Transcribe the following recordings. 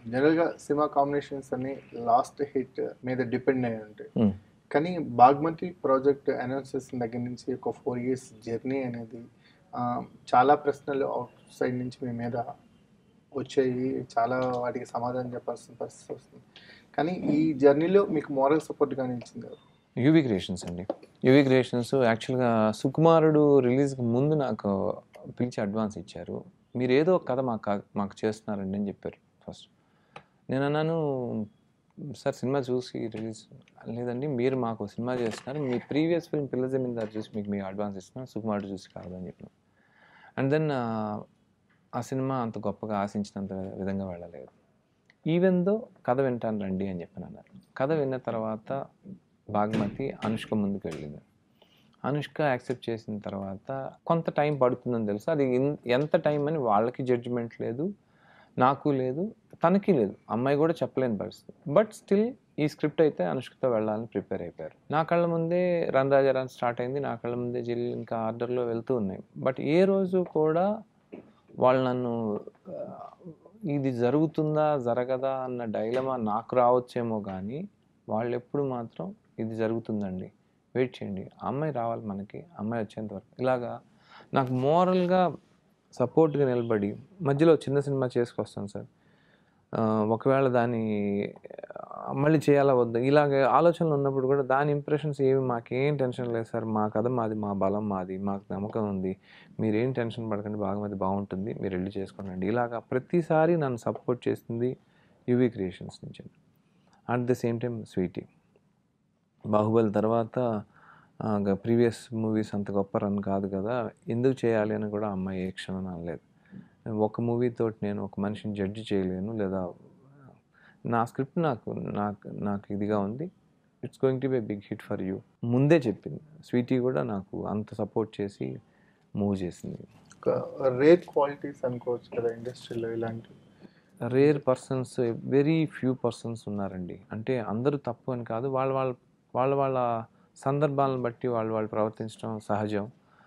జనరల్గా cinema combinations అన్ని last hit మీద డిపెండ్ అయి ఉంటాయి Hmm. కానీ బాగ్మతి ప్రాజెక్ట్ అనౌన్స్ చేసిన దగ్గర నుంచి ఒక ఫోర్ ఇయర్స్ జర్నీ అనేది ఆ, చాలా ప్రశ్నలు అవుట్ సైడ్ నుంచి మీ మీద వచ్చాయి చాలా వాటికి సమాధానం చెప్పాల్సిన పరిస్థితి వస్తుంది కానీ ఈ జర్నీలో మీకు మోరల్ సపోర్ట్గా నిలిచింది ఎవరు? యూవి క్రియేషన్స్ అండి యూవి క్రియేషన్స్ యాక్చువల్గా సుకుమారుడు రిలీజ్కి ముందు నాకు పిలిచి అడ్వాన్స్ ఇచ్చారు మీరు ఏదో ఒక కథ మాకు కా- మాకు చేస్తున్నారండి అని చెప్పారు ఫస్ట్ నేను అన్నాను సార్ సినిమా చూసి రిలీజ్ లేదండి మీరు మాకు సినిమా చేస్తున్నారు మీ ప్రీవియస్ ఫిల్మ్ పిల్ల జమీందార్ చూసి మీకు మీకు అడ్వాన్స్ ఇస్తున్నాను సుకుమారుడు చూసి కాదు అని చెప్పిన అండ్ దెన్ ఆ సినిమా అంత గొప్పగా ఆశించినంత విధంగా వెళ్ళలేదు ఈవెన్ దో కథ వింటాను రండి అని చెప్పాను అన్నారు కథ విన్న తర్వాత బాగ్మతి అనుష్క ముందుకు వెళ్ళింది అనుష్క యాక్సెప్ట్ చేసిన తర్వాత కొంత టైం పడుతుందని తెలుసు అది ఇన్- ఎంత టైం అని వాళ్ళకి జడ్జిమెంట్ లేదు నాకు లేదు తనకి లేదు అమ్మాయి కూడా చెప్పలేని పరిస్థితి బట్ స్టిల్ ఈ స్క్రిప్ట్ అయితే అనుష్కతో వెళ్ళాలని ప్రిపేర్ అయిపోయారు నా కళ్ళ ముందే రన్ రాజా రన్ స్టార్ట్ అయింది నా కళ్ళ ముందే జిల్ ఇంకా ఆర్డర్లో వెళ్తూ ఉన్నాయి బట్ ఏ రోజు కూడా వాళ్ళు నన్ను ఆ, ఇది జరుగుతుందా జరగదా అన్న డైలమా నాకు రావచ్చేమో కానీ వాళ్ళు ఎప్పుడు మాత్రం ఇది జరుగుతుందండి వెయిట్ చేయండి ఆ అమ్మాయి రావాలి మనకి ఆ అమ్మాయి వచ్చేంత వరకు ఇలాగా నాకు మోరల్గా సపోర్ట్గా నిలబడి మధ్యలో చిన్న సినిమా చేసుకొస్తాను సార్ ఆ, ఒకవేళ దాన్ని ఆ, మళ్ళీ చేయాలా వద్దా ఇలాగ ఆలోచనలు ఉన్నప్పుడు కూడా దాని ఇంప్రెషన్స్ ఏమి మాకేం టెన్షన్ లేదు సార్ మా కథ మాది మా బలం మాది మాకు నమ్మకం ఉంది మీరేం టెన్షన్ పడకండి బాగుమతి బాగుంటుంది మీరు వెళ్ళి చేసుకోండి ఇలాగా ప్రతిసారి నన్ను సపోర్ట్ చేస్తుంది యూవీ క్రియేషన్స్ నుంచి at the same time Sweety Baahubali తర్వాత ప్రీవియస్ మూవీస్ అంత గొప్ప రన్ కాదు కదా ఎందుకు చేయాలి అని కూడా అమ్మాయి ఏ క్షణం అనలేదు ఒక మూవీతో నేను ఒక మనిషిని జడ్జి చేయలేను లేదా నా స్క్రిప్ట్ నాకు నాకు నాకు ఇదిగా ఉంది it's going to be big hit for you ముందే చెప్పింది స్వీటీ కూడా నాకు అంత సపోర్ట్ చేసి మూవ్ చేసింది ఒక రేర్ క్వాలిటీస్ అనుకోవచ్చు కదా ఇండస్ట్రీలో ఇలాంటివి rare persons very few persons ఉన్నారండి అంటే అందరూ తప్పు అని కాదు వాళ్ళ వాళ్ళ వాళ్ళ వాళ్ళ సందర్భాలను బట్టి వాళ్ళు వాళ్ళు ప్రవర్తించడం సహజం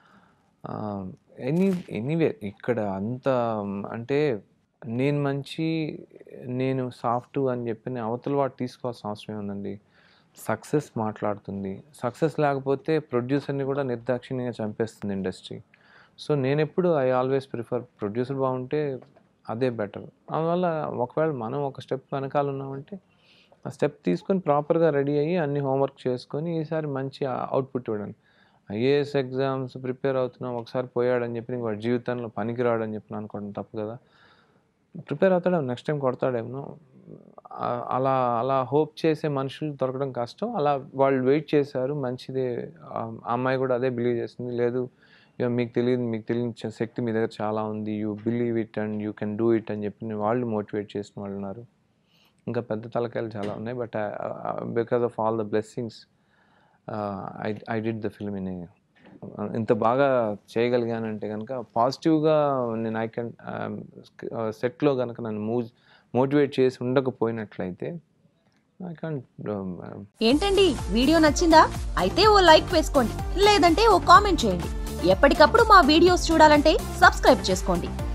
ఎనీ ఎనీవే ఇక్కడ అంత అంటే నేను మంచి నేను సాఫ్ట్ అని చెప్పి అవతల వాడు తీసుకోవాల్సిన అవసరం ఏముందండి సక్సెస్ మాట్లాడుతుంది సక్సెస్ లేకపోతే ప్రొడ్యూసర్ని కూడా నిర్దాక్షిణ్యంగా చంపేస్తుంది ఇండస్ట్రీ సో నేను ఎప్పుడు ఐ ఆల్వేస్ ప్రిఫర్ ప్రొడ్యూసర్ బాగుంటే అదే బెటర్ అందువల్ల ఒకవేళ మనం ఒక స్టెప్ వెనకాల ఉన్నామంటే ఆ స్టెప్ తీసుకొని ప్రాపర్గా రెడీ అయ్యి అన్ని హోంవర్క్ చేసుకొని ఈసారి మంచి అవుట్పుట్ ఇవ్వడానికి ఐఏఎస్ ఎగ్జామ్స్ ప్రిపేర్ అవుతున్నాం ఒకసారి పోయాడని చెప్పి ఇంక వాడి జీవితంలో పనికిరాడని చెప్పి అనుకోవడం తప్పు కదా ప్రిపేర్ అవుతాడేమో నెక్స్ట్ టైం కొడతాడేమో ఆ- అలా అలా హోప్ చేసే మనుషులు దొరకడం కష్టం అలా వాళ్ళు వెయిట్ చేశారు మంచిదే ఆ అమ్మాయి కూడా అదే బిలీవ్ చేసింది లేదు ఇక మీకు తెలియదు మీకు తెలియని చ- శక్తి మీ దగ్గర చాలా ఉంది you believe it and you can do it అని చెప్పి వాళ్ళు మోటివేట్ చేసిన వాళ్ళు ఉన్నారు ఇంకా పెద్ద తలకాయలు చాలా ఉన్నాయి but because of all the blessings I I did the film in ఇంత బాగా చేయగలిగానంటే కనుక పాజిటివ్గా నేను ఐ కెన్ సెట్లో కనుక నన్ను మూవ్ మోటివేట్ చేసి ఉండకపోయినట్లయితే ఐ కాంట్ ఏంటండి వీడియో నచ్చిందా అయితే ఓ లైక్ వేసుకోండి లేదంటే ఓ కామెంట్ చేయండి ఎప్పటికప్పుడు మా వీడియోస్ చూడాలంటే సబ్స్క్రైబ్ చేసుకోండి